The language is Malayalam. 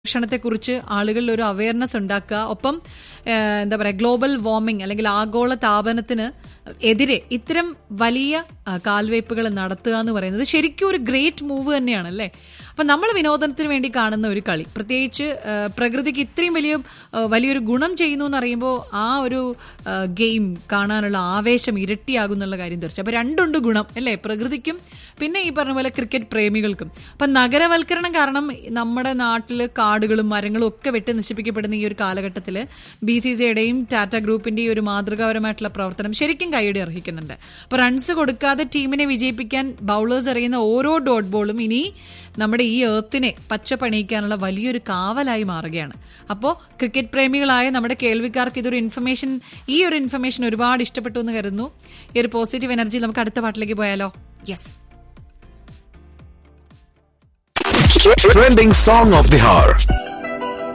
സംരക്ഷണത്തെക്കുറിച്ച് ആളുകളിൽ ഒരു അവയർനെസ് ഉണ്ടാക്കുക ഒപ്പം ഏഹ്, എന്താ പറയുക ഗ്ലോബൽ വാർമിംഗ് അല്ലെങ്കിൽ ആഗോള താപനത്തിന് എതിരെ ഇത്തരം വലിയ ആ, കാൽവയ്പ്പുകൾ നടത്തുക എന്ന് പറയുന്നത് ശരിക്കും ഒരു ഗ്രേറ്റ് മൂവ് തന്നെയാണ് അല്ലേ അപ്പം നമ്മൾ വിനോദനത്തിന് വേണ്ടി കാണുന്ന ഒരു കളി പ്രത്യേകിച്ച് ആ, പ്രകൃതിക്ക് ഇത്രയും വലിയ ആ, വലിയൊരു ഗുണം ചെയ്യുന്നു എന്ന് അറിയുമ്പോൾ ആ ഒരു ഗെയിം കാണാനുള്ള ആവേശം ഇരട്ടിയാകും എന്നുള്ള കാര്യം തീർച്ചയായും അപ്പം രണ്ടുണ്ട് ഗുണം അല്ലേ പ്രകൃതിക്കും പിന്നെ ഈ പറഞ്ഞ പോലെ ക്രിക്കറ്റ് പ്രേമികൾക്കും അപ്പം നഗരവൽക്കരണം കാരണം നമ്മുടെ നാട്ടിൽ കാടുകളും മരങ്ങളും ഒക്കെ വെട്ടി നശിപ്പിക്കപ്പെടുന്ന ഈ ഒരു കാലഘട്ടത്തിൽ ബി സി സിയുടെയും ടാറ്റ ഗ്രൂപ്പിന്റെ ഈ ഒരു മാതൃകാപരമായിട്ടുള്ള പ്രവർത്തനം ശരിക്കും കൈയടി അർഹിക്കുന്നുണ്ട് അപ്പോൾ റൺസ് കൊടുക്കാതെ ടീമിനെ വിജയിപ്പിക്കാൻ ബൗളേഴ്സ് എറിയുന്ന ഓരോ ഡോട്ട് ബോളും ഇനി നമ്മുടെ ഈ ഏർത്തിനെ പച്ചപ്പണിയിക്കാനുള്ള വലിയൊരു കാവലായി മാറുകയാണ് അപ്പോൾ ക്രിക്കറ്റ് പ്രേമികളായ നമ്മുടെ കേൾവിക്കാർക്ക് ഇതൊരു ഇൻഫർമേഷൻ ഈ ഒരു ഇൻഫർമേഷൻ ഒരുപാട് ഇഷ്ടപ്പെട്ടു എന്ന് കരുതുന്നു ഈ ഒരു പോസിറ്റീവ് എനർജി നമുക്ക് അടുത്ത പാട്ടിലേക്ക് പോയാലോ yes Trending song of the hour.